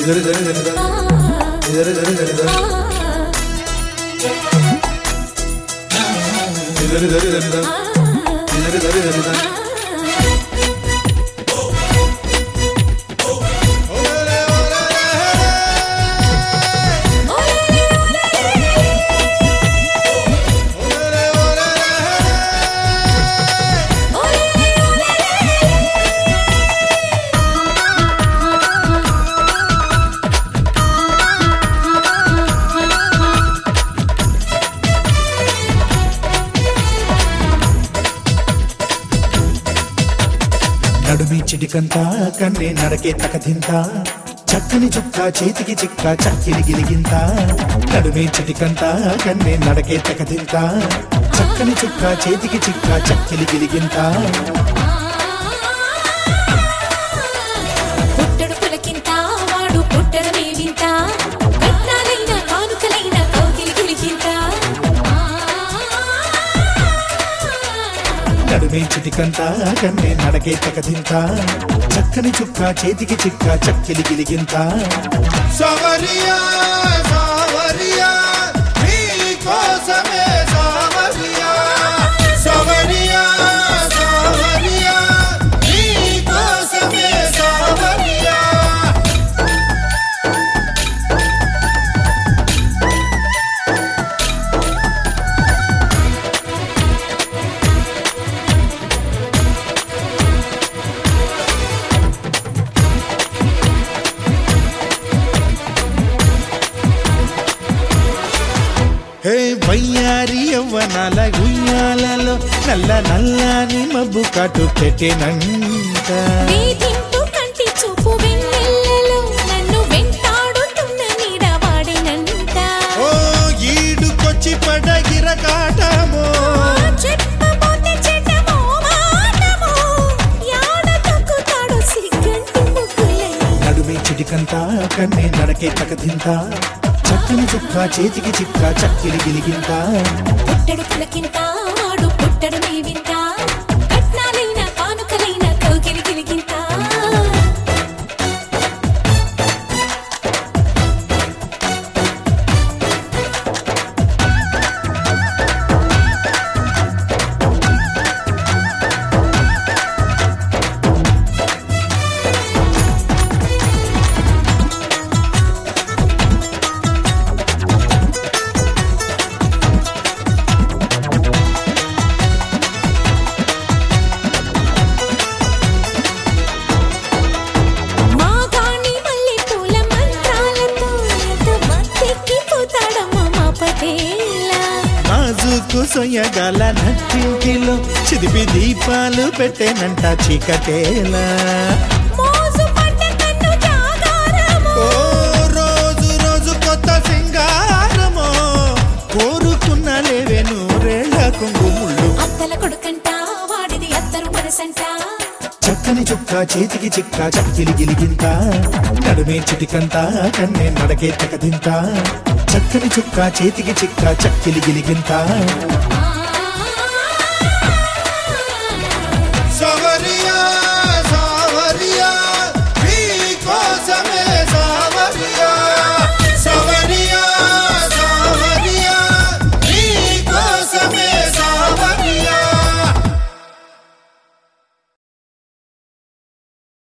ఇదరి దరి దరి దరి ఇదరి దరి దరి దరి ఇదరి దరి దరి దరి ఇదరి దరి దరి దరి నడుమి చిటికంత కన్నే నడకే తకదింత చక్కని చుక్క చేతికి చిక్క చక్కిలి గిలిగింత నడుమి చిటికంత కన్నే నడకే తకదింత చక్కని చుక్క చేతికి చిక్క చక్కిలి గిలిగింత పుట్టడు పులకింత వాడు పుట్టడమే వింత కట్నాలైన కానుకలైన కౌగిలి గిలిగింత నడుమి చిటికంత కన్నే నడకే తకదింత చక్కని చుక్క చేతికి చిక్క చక్కిలి గిలిగింత సవరియా సవరియా నీకోసమే సవరియా సవరియా సవరియా నీకోసమే సవరియా హే వయ్యారి యవ్వనాల ఉయ్యాలలో నల్ల నల్లని మబ్బు కాటు పెట్టినంత వేధింపు కంటి చూపు వెన్నెల్లలో నన్ను వెంటాడుతున్న నీడ వాడినంత ఓ ఈడుకొచ్చి పడగిర కాటమో చెప్పబోతే చెడ్డమో మాటమో యాడ తొక్కుతాడు సిగ్గంటి ముగ్గులని నడుమే చిటికంత కన్నే నడకే తకదింత చక్కని చుక్క చేతికి చిక్క చక్కిలి గిలిగింత పుట్టడు పులకింత వాడు పుట్టడు నీ వింత కట్నాలైన కానుకలైన కౌగిలి గిలిగింత మాగాణి మల్లె పూల మంత్రాలతో ఎంత మత్తెక్కిపోతాడమ్మా మా పటేలా నాజుకు సొయ్యగల నట్టింటిలో చిదిపి దీపాలు పెట్టేనంట చీకటేలా మోజు పడ్డ కన్ను జాగారము ఓ రోజు రోజు కొత్త సింగారమో కోరుకున్న లేవే నూరేళ్ళ కొంగుముళ్ళు అత్తల కొడుకంట వాడిది అత్తరు మనసంట చక్కని చుక్క చేతికి చిక్క చక్కిలి గిలిగింత నడుమే చిటికంత కన్నే నడకే తకదింత చక్కని చుక్క చేతికి చిక్క చక్కిలి గిలిగింత ఆ